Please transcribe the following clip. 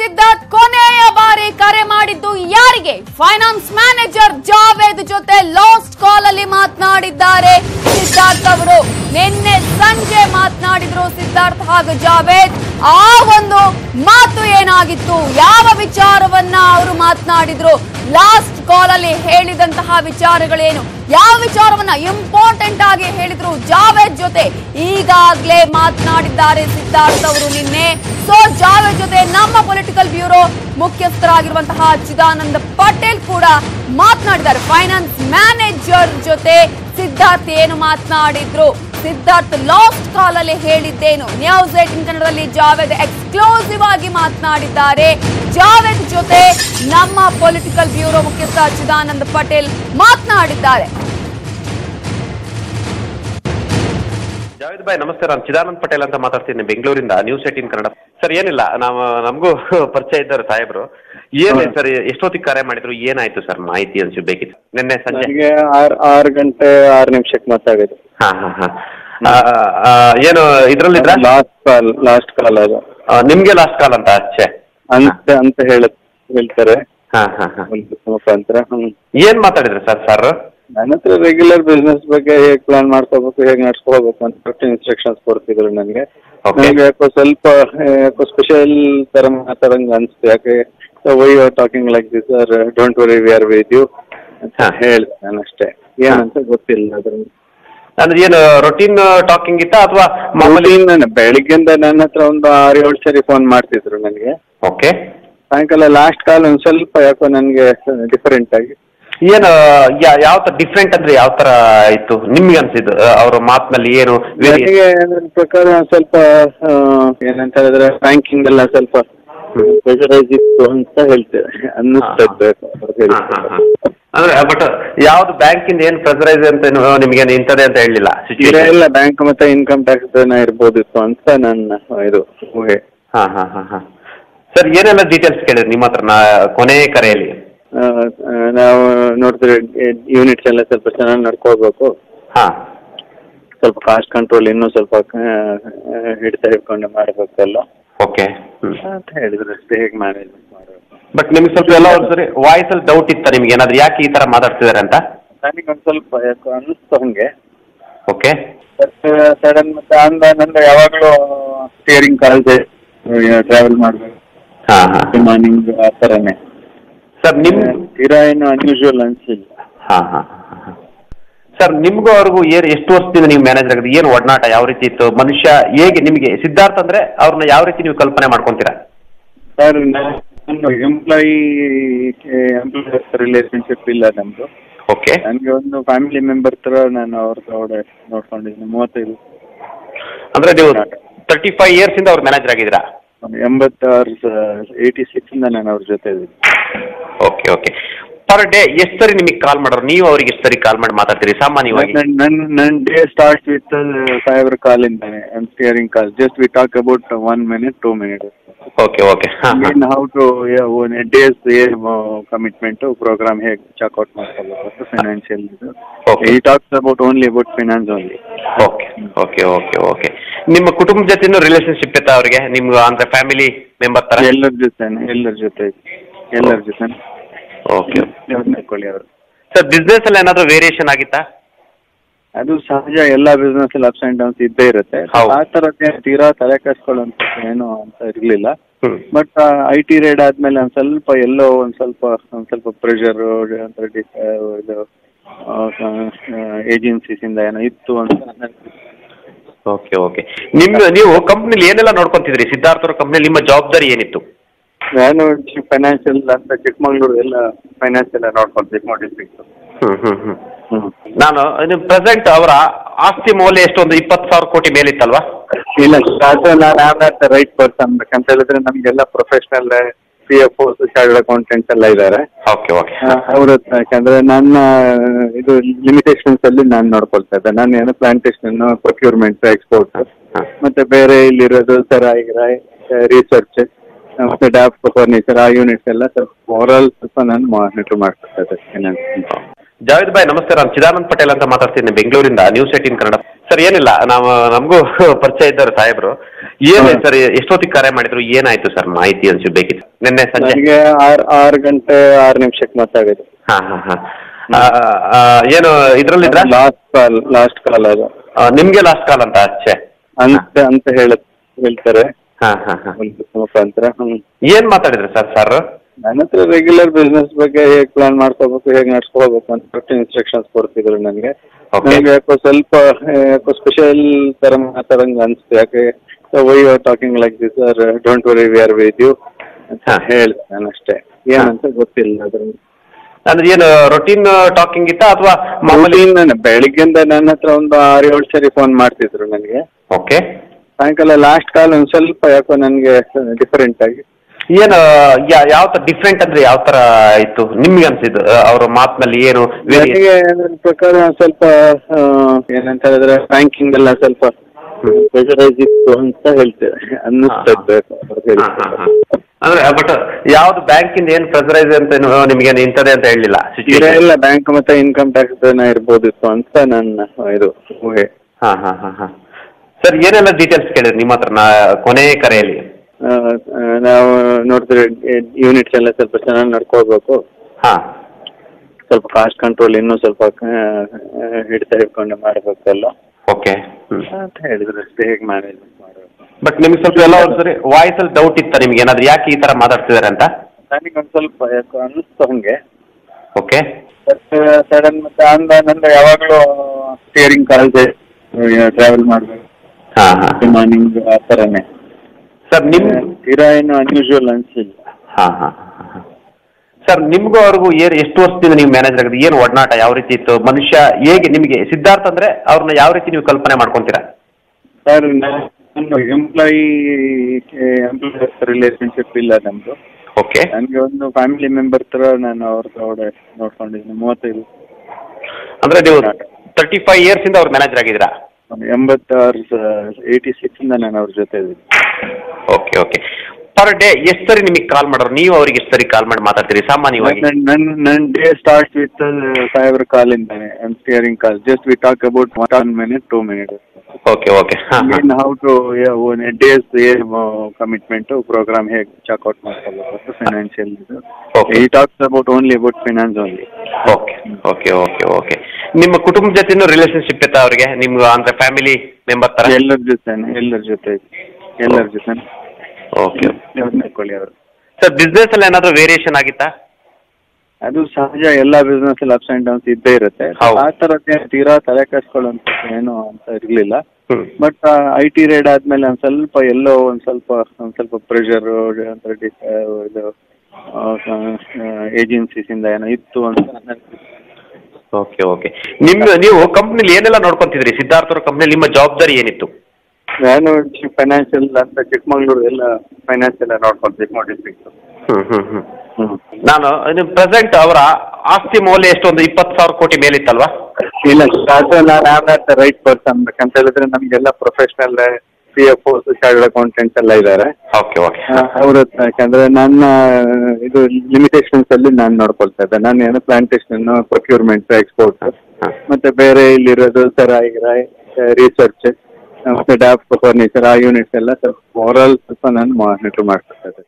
ಸಿದ್ಧಾರ್ಥ್ ಕೊನೆಯ ಬಾರಿ ಕರೆ ಮಾಡಿದ್ದು ಯಾರಿಗೆ ಫೈನಾನ್ಸ್ ಮ್ಯಾನೇಜರ್ ಜಾವೇದ್ ಜೊತೆ ಲಾಸ್ಟ್ ಕಾಲ್ ಅಲ್ಲಿ ಮಾತನಾಡಿದ್ದಾರೆ ಸಿದ್ಧಾರ್ಥ್ ಅವರು ನಿನ್ನೆ ಸಂಜೆ ಮಾತನಾಡಿದ್ರು ಸಿದ್ಧಾರ್ಥ್ ಹಾಗೂ ಜಾವೇದ್ ಆ ಒಂದು ಮಾತು ಏನಾಗಿತ್ತು ಯಾವ ವಿಚಾರವನ್ನ ಅವರು ಮಾತನಾಡಿದ್ರು ಲಾಸ್ಟ್ ಕಾಲ್ ಅಲ್ಲಿ ಹೇಳಿದಂತಹ ವಿಚಾರಗಳೇನು ಯಾವ ವಿಚಾರವನ್ನ ಇಂಪಾರ್ಟೆಂಟ್ ಆಗಿ ಹೇಳಿದ್ರು ಜಾವೇದ್ ಜೊತೆ ಈಗಾಗ್ಲೇ ಮಾತನಾಡಿದ್ದಾರೆ ಸಿದ್ಧಾರ್ಥ್ ಅವರು ನಿನ್ನೆ ಸೊ ಜಾವೇದ್ ಜೊತೆ ನಮ್ಮ ಪೊಲಿಟಿಕಲ್ ಬ್ಯೂರೋ ಮುಖ್ಯಸ್ಥರಾಗಿರುವಂತಹ ಚಿದಾನಂದ ಪಟೇಲ್ ಕೂಡ ಮಾತನಾಡಿದ್ದಾರೆ ಫೈನಾನ್ಸ್ ಮ್ಯಾನೇಜರ್ ಜೊತೆ ಸಿದ್ಧಾರ್ಥ್ ಏನು ಮಾತನಾಡಿದ್ರು ಸಿದ್ಧಾರ್ಥ್ ಲಾಸ್ಟ್ ಕಾಲ್ ಅಲ್ಲಿ ಹೇಳಿದ್ದೇನು ನ್ಯೂಸ್ ಏಟಿನ್ ಕನ್ನಡದಲ್ಲಿ ಜಾವೇದ್ ಎಕ್ಸ್ಕ್ಲೂಸಿವ್ ಆಗಿ ಮಾತನಾಡಿದ್ದಾರೆ ಜಾವೇದ್ ಜೊತೆ ನಮ್ಮ ಪೊಲಿಟಿಕಲ್ ಬ್ಯೂರೋ ಮುಖ್ಯಸ್ಥ ಚಿದಾನಂದ ಪಟೇಲ್ ಮಾತನಾಡಿದ್ದಾರೆ ಜಾವೇದ್ ಭಾಯ್ ನಮಸ್ತೆ ನಾನು ಚಿದಾನಂದ್ ಪಟೇಲ್ ಅಂತ ಮಾತಾಡ್ತೀನಿ ಬೆಂಗಳೂರಿಂದ ನ್ಯೂಸ್ ಏಟೀನ್ ಕನ್ನಡ ಸರ್ ಏನಿಲ್ಲ ನಾವು ನಮಗೂ ಪರಿಚಯ ಇದ್ದಾರೆ ಸಾಹೇಬ್ರು ಏನೇ ಹೌದು. ಸರ್ ಎಷ್ಟೊತ್ತಿಗೆ ಕರೆ ಮಾಡಿದ್ರು ಏನಾಯ್ತು ಸರ್ ಮಾಹಿತಿ ಅನ್ಸಿ ಬೇಕಿತ್ತು ನಿನ್ನೆ ಸಂಜೆ ನನಗೆ ಆರು ಆರು ಗಂಟೆ ಆರು ನಿಮಿಷಕ್ಕೆ ಮಾತಾಡಿದ್ದು ಹಾ ಹಾ ಹಾ ಆ, ಆ, ಏನು ಇದ್ರಲ್ಲಿದ್ರ ಲಾಸ್ಟ್ ಕಾಲ್ ಲಾಸ್ಟ್ ಕಾಲ್ ಅದು ನಿಮ್ಗೆ ಲಾಸ್ಟ್ ಕಾಲ್ ಅಂತ ಛೇ ಅಂತ ಅಂತ ಹೇಳ ಹೇಳ್ತಾರೆ ಹಾ ಹಾ ಹಾ ಒಂದು ಮುಖಾಂತರ ಹ್ಮ್ ಏನ್ ಮಾತಾಡಿದ್ರು ಸರ್ ಸರ್ ನನ್ನ ಹತ್ರ ರೆಗ್ಯುಲರ್ ಬಿಸ್ನೆಸ್ ಬಗ್ಗೆ ಹೇಗೆ ಪ್ಲಾನ್ ಮಾಡ್ಕೋಬೇಕು ಹೇಗೆ ನಡ್ಸ್ಕೋಬೇಕು ಅಂತ ಫಿಫ್ಟೀನ್ ಇನ್ಸ್ಟ್ರಕ್ಷನ್ಸ್ ಕೊಡ್ತಿದ್ರು ನನಗೆ Okay. ನನಗೆ ಯಾಕೋ ಸ್ವಲ್ಪ ಯಾಕೋ ಸ್ಪೆಷಲ್ ತರ ಮಾತಾಡಂಗೆ ಅನ್ಸ್ತು ಯಾಕೆ why are talking like this are don't worry we are with you ಅಂತ ಹಾ. ಹೇಳಿದೆ ನಾನು ಅಷ್ಟೇ ಏನಂತ ಗೊತ್ತಿಲ್ಲ ಅದ್ರ ಅಂದ್ರೆ ಏನು ರೊಟೀನ್ ಟಾಕಿಂಗ್ ಇತ್ತಾ ಅಥವಾ ಮಾಮೂಲಿ ಮಾಮೂಲಿ ನಾನು ಬೆಳಿಗ್ಗೆಯಿಂದ ನನ್ನ ಹತ್ರ ಒಂದು ಆರು ಏಳು ಸರಿ ಫೋನ್ ಮಾಡ್ತಿದ್ರು ನನಗೆ ಓಕೆ ಸಾಯಂಕಾಲ ಲಾಸ್ಟ್ ಕಾಲ್ ಒಂದು ಸ್ವಲ್ಪ ಯಾಕೋ ನನಗೆ ಡಿಫರೆಂಟ್ ಆಗಿ ಏನು ಯಾ- ಯಾವ ತರ ಡಿಫ್ರೆಂಟ್ ಅಂದ್ರೆ ಯಾವ ತರ ಇತ್ತು ನಿಮ್ಗೆ ಅನ್ಸಿದ್ದು ಅವ್ರ ಮಾತಿನಲ್ಲಿ ಏನು ವೇರಿ- ನನಗೆ ನನ್ನ ಪ್ರಕಾರ ಒಂದ್ ಸ್ವಲ್ಪ ಆ, ಏನಂತ ಹೇಳಿದ್ರೆ ಬ್ಯಾಂಕಿಂಗ್ ಎಲ್ಲ ಸ್ವಲ್ಪ ಪ್ರೆಷರೈಸ್ ಇತ್ತು ಅಂತ ಹೇಳ್ತೇವೆ ಅನ್ನಿಸ್ಬೇಕು ಹಾ, ಹಾ, ಹಾ. ಅಂದ್ರೆ ಬಟ್ ಯಾವ್ದು ಬ್ಯಾಂಕಿಂದ ಏನ್ ಪ್ರೆಸರೈಸ್ ಅಂತ ಏನು ನಿಮ್ಗೆ ಇಂಥದ್ದೇ ಅಂತ ಹೇಳಿಲ್ಲ ಸಿಚುವೇಶನ್ ಇಲ್ಲ ಬ್ಯಾಂಕ್ ಮತ್ತೆ ಇನ್ಕಮ್ ಟ್ಯಾಕ್ಸ್ ಇರ್ಬೋದಿತ್ತು ಅಂತ ನನ್ನ ಇದು ಊಹೆ ಹಾ ಹಾ ಹಾ ಹಾ ಸರ್ ಏನೆಲ್ಲ ಡೀಟೇಲ್ಸ್ ಕೇಳಿದ್ರಿ ನಿಮ್ಮ ಹತ್ರ ನಾ ಕೊನೆ ಕರೆಯಲ್ಲಿ ಆ, ಆ, ನಾವು ನೋಡಿದ್ರೆ ಯೂನಿಟ್ಸ್ ಎಲ್ಲ ಸ್ವಲ್ಪ ಚೆನ್ನಾಗಿ ನಡ್ಕೋಬೇಕು ಹಾ ಸ್ವಲ್ಪ ಕಾಸ್ಟ್ ಕಂಟ್ರೋಲ್ ಇನ್ನೂ ಸ್ವಲ್ಪ ಆ, ಹಿಡಿತ ಹಿಡ್ಕೊಂಡು ಮಾಡಬೇಕಲ್ಲ ಓಕೆ ಅಂತ ಹೇಳಿದ್ರು ಅಷ್ಟೇ ಹೇಗೆ ಮ್ಯಾನೇಜ್ಮೆಂಟ್ ಮಾಡಬೇಕು ಬಟ್ ನಿಮ್ಗೆ ಸ್ವಲ್ಪ ಎಲ್ಲ ಒಂದ್ಸರಿ ವಾಯ್ಸ್ ಅಲ್ಲಿ ಡೌಟ್ ಇತ್ತ ನಿಮ್ಗೆ ಏನಾದ್ರು ಯಾಕೆ ಈ ತರ ಮಾತಾಡ್ತಿದಾರೆ ಅಂತ ನನಗೆ ಒಂದು ಸ್ವಲ್ಪ ಯಾಕೋ ಅನ್ನಿಸ್ತು ಹಂಗೆ ಓಕೆ ಸಡನ್ ಮತ್ತೆ ಅಂದ ನಂದು ಯಾವಾಗಲೂ ಸ್ಟಿಯರಿಂಗ್ ಕಾಲ್ದೆ ಟ್ರಾವೆಲ್ ಮಾಡಬೇಕು ಹಾ ಹಾ ಮಾರ್ನಿಂಗ್ ಆ ಥರನೇ ಸರ್ ನಿಮ್ ತೀರಾ ಏನು ಅನ್ಯೂಶುವಲ್ ಅನಿಸಿಲ್ಲ ಹಾ ಹಾ ಸರ್ ನಿಮ್ಗೂ ಅವ್ರಿಗೂ ಏನ್ ಎಷ್ಟು ವರ್ಷದಿಂದ ನೀವು ಮ್ಯಾನೇಜರ್ ಆಗಿದ್ದು ಏನು ಒಡನಾಟ ಯಾವ ರೀತಿ ಇತ್ತು ಮನುಷ್ಯ ಹೇಗೆ ನಿಮಗೆ ಸಿದ್ಧಾರ್ಥ ಅಂದ್ರೆ ಅವ್ರನ್ನ ಯಾವ ರೀತಿ ನೀವು ಕಲ್ಪನೆ ಮಾಡ್ಕೊಂತೀರಾ ಸರ್ ನಾನು ಎಂಪ್ಲಾಯಿ ಎಂಪ್ಲಾಯ್ ರಿಲೇಶನ್ಶಿಪ್ ಇಲ್ಲ ನಮ್ಮದು ಓಕೆ ನನಗೆ ಒಂದು ಫ್ಯಾಮಿಲಿ ಮೆಂಬರ್ ಥರ ನಾನು ಅವ್ರ ಒಡೆ ನೋಡ್ಕೊಂಡಿದ್ದೀನಿ ಮೂವತ್ತೈದು ಅಂದ್ರೆ ನೀವು ತರ್ಟಿ ಫೈವ್ ಇಯರ್ಸ್ ಇಂದ ಅವ್ರ ಮ್ಯಾನೇಜರ್ ಆಗಿದ್ದೀರಾ ಒಂದು ಎಂಬತ್ತಾರು ಏಯ್ಟಿ ಸಿಕ್ಸಿಂದ ನಾನು ಅವ್ರ ಜೊತೆ ಇದ್ದೀನಿ ಓಕೆ ಓಕೆ ಪರ್ ಡೇ ಎಷ್ಟು ಸರಿ ನಿಮಗೆ ಕಾಲ್ ಮಾಡೋರು ನೀವು ಅವ್ರಿಗೆ ಎಷ್ಟು ಸರಿ ಕಾಲ್ ಮಾಡಿ ಮಾತಾಡ್ತೀರಿ ಸಾಮಾನ್ಯವಾಗಿ ನನ್ನ ನನ್ನ ನನ್ನ ಡೇ ಸ್ಟಾರ್ಟ್ ವಿತ್ ಸಾಹೇಬ್ರ ಕಾಲಿಂದಾನೆ steering call just we talk about one minute two minute okay okay ಹಾಂ ಹಾಂ how two days commitment program ಹೇಗೆ ಚೆಕ್ಔಟ್ ಮಾಡ್ಕೋಬೇಕು ಫೈನಾನ್ಷಿಯಲ್ Okay. ಈ talks about only about finance only okay okay okay okay ನಿಮ್ಮ ಕುಟುಂಬ ಜೊತೆನೂ ರಿಲೇಶನ್ಶಿಪ್ ಇತ್ತಾ ಅವ್ರಿಗೆ ನಿಮ್ಗೆ ಅಂದ್ರೆ ಫ್ಯಾಮಿಲಿ ಮೆಂಬರ್ ಥರ ಎಲ್ಲರ ಜೊತೆನೆ ಎಲ್ಲರ ಜೊತೆ ಎಲ್ಲರ ಜೊತೆ ಓಕೆ ಮಾಡ್ಕೊಳ್ಳಿ ಅವರು ಸರ್ ಬಿಸ್ನೆಸ್ ಅಲ್ಲಿ ಏನಾದರೂ ವೇರಿಯೇಷನ್ ಆಗಿತ್ತಾ ಅದು ಸಹಜ ಎಲ್ಲ ಬಿಸ್ನೆಸ್ ಅಲ್ಲಿ ಅಪ್ಸ್ ಅಂಡ್ ಡೌನ್ಸ್ ಇದ್ದೇ ಇರುತ್ತೆ ಹೌದು. ಆ ಥರದ್ದು ತೀರಾ ತಲೆ ಕೆಡ್ಸ್ಕೊಳ್ಳೋಂಥ ಏನು ಅಂತ ಇರಲಿಲ್ಲ ಹ್ಞೂ ಬಟ್ ಐ ಟಿ ರೇಡ್ ಆದ್ಮೇಲೆ ಒಂದು ಸ್ವಲ್ಪ ಎಲ್ಲೋ ಒಂದು ಸ್ವಲ್ಪ ಒಂದು ಸ್ವಲ್ಪ ಪ್ರೆಷರ್ ಇದು ಏಜೆನ್ಸೀಸ್ ಇಂದ ಏನೋ ಇತ್ತು ಅಂತ ನನಗೆ ಓಕೆ ಓಕೆ ನಿಮ್ಮ ನೀವು ಕಂಪ್ನಿಲಿ ಏನೆಲ್ಲ ನೋಡ್ಕೊಂತಿದ್ರಿ ಸಿದ್ಧಾರ್ಥ ಅವ್ರ ಕಂಪ್ನಿಲಿ ನಿಮ್ಮ ಜವಾಬ್ದಾರಿ ಏನಿತ್ತು ನಾನು ಫೈನಾನ್ಷಿಯಲ್ ಅಂತ ಚಿಕ್ಕಮಗಳೂರು ಎಲ್ಲ ಫೈನಾನ್ಸ್ ಎಲ್ಲ ನೋಡ್ಕೊಂಡು ಚಿಕ್ಕಮಗಳೂರು ಡಿಸ್ಟ್ರಿಕ್ಟ್ ಹ್ಞೂ ಹ್ಞೂ ಹ್ಞೂ ಹ್ಞೂ ನಾನು ನಿಮ್ಮ ಪ್ರೆಸೆಂಟ್ ಅವರ ಆಸ್ತಿ ಮೌಲ್ಯ ಎಷ್ಟು ಒಂದು ಇಪ್ಪತ್ತು ಸಾವಿರ ಕೋಟಿ ಮೇಲಿತ್ತಲ್ವಾ ಇಲ್ಲ ಅದು ನಾನು am not the right person ಬೇಕಂತ ಹೇಳಿದ್ರೆ ನಮಗೆಲ್ಲ professional C F Os chartered accountants ಎಲ್ಲ ಇದ್ದಾರೆ ಓಕೆ ಓಕೆ ಅವ್ರ ಹತ್ರ ಯಾಕಂದ್ರೆ ನನ್ನ ಇದು ಲಿಮಿಟೇಷನ್ಸ್ ಅಲ್ಲಿ ನಾನು ನೋಡ್ಕೊಳ್ತಾ ಇದ್ದೆ ನಾನು ಏನು ಪ್ಲಾಂಟೇಶನ್ ಪ್ರೊಕ್ಯೂರ್ಮೆಂಟ್ ಎಕ್ಸ್ಪೋರ್ಟ್ ಹಾಂ ಮತ್ತೆ ಬೇರೆ ಇಲ್ಲಿರೋದು ಸರಾಯಿ ಗಿರಾಯಿ ರಿಸರ್ಚ್ ಮತ್ತೆ ಡ್ಯಾಪ್ ಫರ್ನಿಚರ್ ಆ ಯೂನಿಟ್ಸ್ ಎಲ್ಲ ಸ್ವಲ್ಪ ಓವರಾಲ್ ಸ್ವಲ್ಪ ನಾನು ಮಾನಿಟರ್ ಮಾಡ್ಕೊತಾ ಇದ್ದೆ ಫೈನಾನ್ಸ್ ಜಾವೇದ್ ಭಾಯ್ ನಮಸ್ತೆ ನಾನು ಚಿದಾನಂದ್ ಪಟೇಲ್ ಅಂತ ಮಾತಾಡ್ತೀನಿ ಬೆಂಗಳೂರಿಂದ ನ್ಯೂಸ್ ಏಟೀನ್ ಕನ್ನಡ ಸರ್ ಏನಿಲ್ಲ ನಾವು ನಮಗೂ ಪರಿಚಯ ಇದ್ದಾರೆ ಸಾಹೇಬ್ರು ಏನು ಸರ್ ಎಷ್ಟೊತ್ತಿಗೆ ಕರೆ ಮಾಡಿದ್ರು ಏನಾಯ್ತು ಸರ್ ಮಾಹಿತಿ ಅನ್ಸಿ ಬೇಕಿತ್ತು ನಿನ್ನೆ ಸಂಜೆ ನನಗೆ ಆರು ಆರು ಗಂಟೆ ಆರು ನಿಮಿಷಕ್ಕೆ ಮಾತಾಡಿದ್ದು ಹಾಂ ಹಾಂ ಹಾಂ ಏನು ಇದರಲ್ಲಿದ್ರ ಲಾಸ್ಟ್ ಕಾಲ್ ಲಾಸ್ಟ್ ಕಾಲ್ ಅದು ನಿಮಗೆ ಲಾಸ್ಟ್ ಕಾಲ್ ಅಂತ ಅಚ್ಚೆ ಅಂತ ಅಂತ ಹೇಳ ಹೇಳ್ತಾರೆ ಹಾಂ ಹಾಂ ಹಾಂ ಒಂದು ಮುಖಾಂತರ ಹ್ಮ್ ಏನು ಮಾತಾಡಿದ್ರು ಸರ್ ಸರ್ ನನ್ನ ಹತ್ರ ರೆಗ್ಯುಲರ್ ಬಿಸ್ನೆಸ್ ಬಗ್ಗೆ ಹೇಗೆ ಪ್ಲಾನ್ ಮಾಡ್ಕೋಬೇಕು ಹೇಗೆ ನಡ್ಸ್ಕೋಬೇಕು ಅಂತ ಫಿಫ್ಟೀನ್ ಇನ್ಸ್ಟ್ರಕ್ಷನ್ಸ್ ಕೊಡ್ತಿದ್ರು ನನಗೆ Okay. ನನಗೆ ಯಾಕೋ ಸ್ವಲ್ಪ ಆ, ಯಾಕೋ ಸ್ಪೆಷಲ್ ತರ ಮಾತಾಡಂಗೆ ಅನಿಸ್ತು ಯಾಕೆ why you are talking like this are don't worry we are with you ಅಂತ ಹಾ. ಹೇಳಿದೆ ನಾನು ಅಷ್ಟೇ ಏನಂತ ಗೊತ್ತಿಲ್ಲ ಅದ್ರ ಅಂದ್ರೆ ಏನು ರೊಟೀನ್ ಟಾಕಿಂಗ್ ಇತ್ತಾ ಅಥವಾ ಮಾಮೂಲಿ ಮಾಮೂಲಿ ನಾನು ಬೆಳಿಗ್ಗೆಯಿಂದ ನನ್ನ ಹತ್ರ ಒಂದು ಆರು ಏಳು ಸರಿ ಫೋನ್ ಮಾಡ್ತಿದ್ರು ನನಗೆ ಓಕೆ ಸಾಯಂಕಾಲ ಲಾಸ್ಟ್ ಕಾಲ್ ಒಂದು ಸ್ವಲ್ಪ ಯಾಕೋ ನನಗೆ ಡಿಫರೆಂಟ್ ಆಗಿ ಏನು ಯಾವ ತರ ಡಿಫ್ರೆಂಟ್ ಅಂದ್ರೆ ಯಾವ ತರ ಇತ್ತು ನಿಮ್ಗೆ ಅನ್ಸಿದ್ದು ಅವ್ರ ಮಾತಿನಲ್ಲಿ ಏನು ವೇರಿ- ನನಗೆ ನನ್ನ ಪ್ರಕಾರ ಒಂದ್ ಸ್ವಲ್ಪ ಆ, ಏನಂತ ಹೇಳಿದ್ರೆ ಬ್ಯಾಂಕಿಂಗ್ ಎಲ್ಲ ಸ್ವಲ್ಪ ಪ್ರೆಷರೈಸ್ ಇತ್ತು ಅಂತ ಹೇಳ್ತೇವೆ ಅನ್ನಿಸ್ತಾ ಇತ್ತು ಅವ್ರು ಹಾ, ಹಾ, ಹೇಳಿದ್ದು. ಹಾ. ಅಂದ್ರೆ ಬಟ್ ಯಾವ್ದು ಬ್ಯಾಂಕಿಂದ ಏನು ಪ್ರೆಸರೈಸ್ ಅಂತ ನಿಮ್ಗೆ ಇಂಥದ್ದೇ ಅಂತ ಹೇಳಿಲ್ಲ ಇಲ್ಲ ಸಿಚುವೇಶನ್ ಇಲ್ಲ ಬ್ಯಾಂಕ್ ಮತ್ತೆ ಇನ್ಕಮ್ ಟ್ಯಾಕ್ಸ್ ಇರ್ಬೋದಿತ್ತು ಅಂತ ನನ್ನ ಇದು ಊಹೆ ಹಾ ಹಾ ಹಾ ಹಾ ಸರ್ ಏನೆಲ್ಲ ಡೀಟೇಲ್ಸ್ ಕೇಳಿದ್ರಿ ನಿಮ್ಮ ಹತ್ರ ನಾ ಕೊನೆ ಕರೆಯಲ್ಲಿ ಆ, ಆ, ನಾವು ನೋಡಿದ್ರೆ ಯೂನಿಟ್ಸ್ ಎಲ್ಲ ಸ್ವಲ್ಪ ಚೆನ್ನಾಗಿ ನಡ್ಕೋಬೇಕು ಹಾ ಸ್ವಲ್ಪ ಕಾಸ್ಟ್ ಕಂಟ್ರೋಲ್ ಇನ್ನೂ ಸ್ವಲ್ಪ ಆ, ಆ, ಹಿಡಿತ ಹಿಡ್ಕೊಂಡು ಮಾಡಬೇಕಲ್ಲ ಓಕೆ ಹ್ಮ್ ಅಂತ ಹೇಳಿದ್ರು ಅಷ್ಟೇ ಹೇಗೆ ಮ್ಯಾನೇಜ್ಮೆಂಟ್ ಮಾಡಬೇಕು ಬಟ್ ನಿಮ್ಗೆ ಸ್ವಲ್ಪ ಎಲ್ಲ ಒಂದ್ಸರಿ ವಾಯ್ಸ್ ಅಲ್ಲಿ ಡೌಟ್ ಇತ್ತ ನಿಮ್ಗೆ ಏನಾದ್ರು ಯಾಕೆ ಈ ತರ ಮಾತಾಡ್ತಿದಾರೆ ಅಂತ ನನಗೊಂದು ಸ್ವಲ್ಪ ಯಾಕೋ ಅನ್ನಿಸ್ತು ಹಂಗೆ ಓಕೆ ಬಟ್ ಸಡನ್ ಮತ್ತೆ ಅಂದ ನಂದು ಯಾವಾಗಲೂ ಸ್ಟಿಯರಿಂಗ್ ಕಾಲ್ದೆ ಟ್ರಾವೆಲ್ ಮಾಡಬೇಕು ಹಾ ಹಾ ಮಾರ್ನಿಂಗ್ ಆ ಥರನೇ ಸರ್ ನಿಮ್ ತೀರಾ ಏನು ಅನ್ಯೂಶುವಲ್ ಅನಿಸಿಲ್ಲ ಹಾ ಹಾ ಸರ್ ನಿಮ್ಗೂ ಅವ್ರಿಗೂ ಏನು ಎಷ್ಟು ವರ್ಷದಿಂದ ನೀವು ಮ್ಯಾನೇಜರ್ ಆಗಿದ್ದು ಏನು ಒಡನಾಟ ಯಾವ ರೀತಿ ಇತ್ತು ಮನುಷ್ಯ ಹೇಗೆ ನಿಮಗೆ ಸಿದ್ಧಾರ್ಥ ಅಂದ್ರೆ ಅವ್ರನ್ನ ಯಾವ ರೀತಿ ನೀವು ಕಲ್ಪನೆ ಮಾಡ್ಕೊಂತೀರಾ ಸರ್ ನಾನು ಎಂಪ್ಲಾಯಿ ಎಂಪ್ಲಾಯರ್ಸ್ ರಿಲೇಶನ್ಶಿಪ್ ಇಲ್ಲ ನಮ್ಮದು ಓಕೆ ನನಗೆ ಒಂದು ಫ್ಯಾಮಿಲಿ ಮೆಂಬರ್ ಥರ ನಾನು ಅವ್ರ ಅವಡೆ ನೋಡ್ಕೊಂಡಿದ್ದೀನಿ ಮೂವತ್ತೈದು ಅಂದ್ರೆ ನೀವು ತರ್ಟಿ ಫೈವ್ ಇಯರ್ಸ್ ಇಂದ ಅವ್ರ ಮ್ಯಾನೇಜರ್ ಆಗಿದ್ದೀರಾ ಎಂಬತ್ತಾರು ಏಯ್ಟಿ ಸಿಕ್ಸಿಂದ ನಾನು ಅವ್ರ ಜೊತೆ ಇದ್ದೀನಿ ಓಕೆ ಓಕೆ ಪರ್ ಡೇ ಎಷ್ಟು ಸರಿ ನಿಮಗೆ ಕಾಲ್ ಮಾಡೋರು ನೀವು ಅವ್ರಿಗೆ ಎಷ್ಟು ಸರಿ ಕಾಲ್ ಮಾಡಿ ಮಾತಾಡ್ತೀರಿ ಸಾಮಾನ್ಯವಾಗಿ ನನ್ನ ನನ್ನ ನನ್ನ ಡೇ ಸ್ಟಾರ್ಟ್ ವಿತ್ ಸಾವಿರ ಕಾಲಿಂದಾನೆ steering call just we talk about one minute two minute okay okay ಹಾಂ ಇನ್ ಹೌ ಟು ಡೇಸ್ ಏನು ಕಮಿಟ್ಮೆಂಟ್ ಪ್ರೋಗ್ರಾಮ್ ಹೇಗೆ ಚೆಕ್ಔಟ್ ಮಾಡ್ಕೋಬೇಕು ಫೈನಾನ್ಷಿಯಲ್ ಇದು Okay. ಈ talks about only about finance only okay okay okay okay ನಿಮ್ಮ ಕುಟುಂಬದ ಜೊತೆನೂ relationship ಇತ್ತಾ ಅವ್ರಿಗೆ ನಿಮ್ಗೆ ಅಂದ್ರೆ ಫ್ಯಾಮಿಲಿ ಮೆಂಬರ್ ಥರ ಎಲ್ಲರ ಜೊತೆ ಎಲ್ಲರ ಜೊತೆ ಎಲ್ಲರ ಜೊತೆ ಓಕೆ ನೋಡ್ಕೊಳ್ಳಿ ಅವರು ಸರ್ ಬಿಸ್ನೆಸ್ ಅಲ್ಲಿ ಏನಾದರೂ ವೇರಿಯೇಷನ್ ಆಗಿತ್ತಾ ಅದು ಸಹಜ ಎಲ್ಲ ಬಿಸ್ನೆಸ್ ಅಲ್ಲಿ ಅಪ್ಸ್ ಅಂಡ್ ಡೌನ್ಸ್ ಇದ್ದೇ ಇರುತ್ತೆ ಹೌದು. ಆ ಥರದ್ದು ಏನು ತೀರಾ ತಲೆ ಕೆಡಿಸ್ಕೊಳ್ಳೋಂಥ ಏನು ಅಂತ ಇರಲಿಲ್ಲ ಹ್ಮ್ ಬಟ್ ಐ ಟಿ ರೇಡ್ ಆದ್ಮೇಲೆ ಒಂದು ಸ್ವಲ್ಪ ಎಲ್ಲೋ ಒಂದು ಸ್ವಲ್ಪ ಒಂದು ಸ್ವಲ್ಪ ಪ್ರೆಷರ್ ಅಂದ್ರೆ ಡಿ- ಆ, ಇದು ಏಜೆನ್ಸೀಸ್ ಇಂದ ಏನೋ ಇತ್ತು ಅಂತ ನನ್ಗೆ ಓಕೆ ಓಕೆ ನಿಮ್ಮ ನೀವು ಕಂಪ್ನಿಲಿ ಏನೆಲ್ಲ ನೋಡ್ಕೊಂತಿದ್ರಿ ಸಿದ್ಧಾರ್ಥ ಅವ್ರ ಕಂಪ್ನಿಲಿ ನಿಮ್ಮ ಜವಾಬ್ದಾರಿ ಏನಿತ್ತು ನಾನು ಫೈನಾನ್ಷಿಯಲ್ ಅಂತ ಚಿಕ್ಕಮಂಗ್ಳೂರು ಎಲ್ಲ ಫೈನಾನ್ಸ್ ಎಲ್ಲ ನೋಡ್ಕೊಂಡು ಚಿಕ್ಕಮಂಗ್ಳೂರು ಡಿಸ್ಟ್ರಿಕ್ಟ್ ಹ್ಮ್ ಹ್ಮ್ ಹ್ಮ್ ಹ್ಮ್ ನಾನು ನಿಮ್ಮ ಪ್ರೆಸೆಂಟ್ ಅವರ ಆಸ್ತಿ ಮೌಲ್ಯ ಎಷ್ಟು ಒಂದು ಇಪ್ಪತ್ತು ಸಾವಿರ ಕೋಟಿ ಮೇಲಿತ್ತಲ್ವಾ ಇಲ್ಲ ಅದು ನಾನು ಆಮ್ ನಾಟ್ ರೈಟ್ ಪರ್ಸನ್ ಬೇಕಂತ ಹೇಳಿದ್ರೆ ನಮಗೆಲ್ಲ professional P F chartered accountants ಎಲ್ಲ ಇದ್ದಾರೆ ಓಕೆ ಓಕೆ ಅವ್ರ ಹತ್ರ ಯಾಕಂದ್ರೆ ನನ್ನ ಇದು ಲಿಮಿಟೇಷನ್ಸ್ ಅಲ್ಲಿ ನಾನು ನೋಡ್ಕೊಳ್ತಾ ಇದ್ದೆ ನಾನು ಏನು ಪ್ಲಾಂಟೇಶನ್ ಪ್ರೊಕ್ಯೂರ್ಮೆಂಟ್ ಎಕ್ಸ್ಪೋರ್ಟ್ ಹಾಂ ಮತ್ತೆ ಬೇರೆ ಇಲ್ಲಿರೋದು ಸರಾಯಿ ಗಿರಾಯಿ ರಿಸರ್ಚ್ ಮತ್ತೆ ಡ್ಯಾಪ್ ಫರ್ನಿಚರ್ ಆ ಯೂನಿಟ್ಸ್ ಎಲ್ಲ ಸ್ವಲ್ಪ ಓವರಾಲ್ ಸ್ವಲ್ಪ ನಾನು ಮಾನಿಟರ್ ಮಾಡ್ಕೊತಾ ಇದ್ದೆ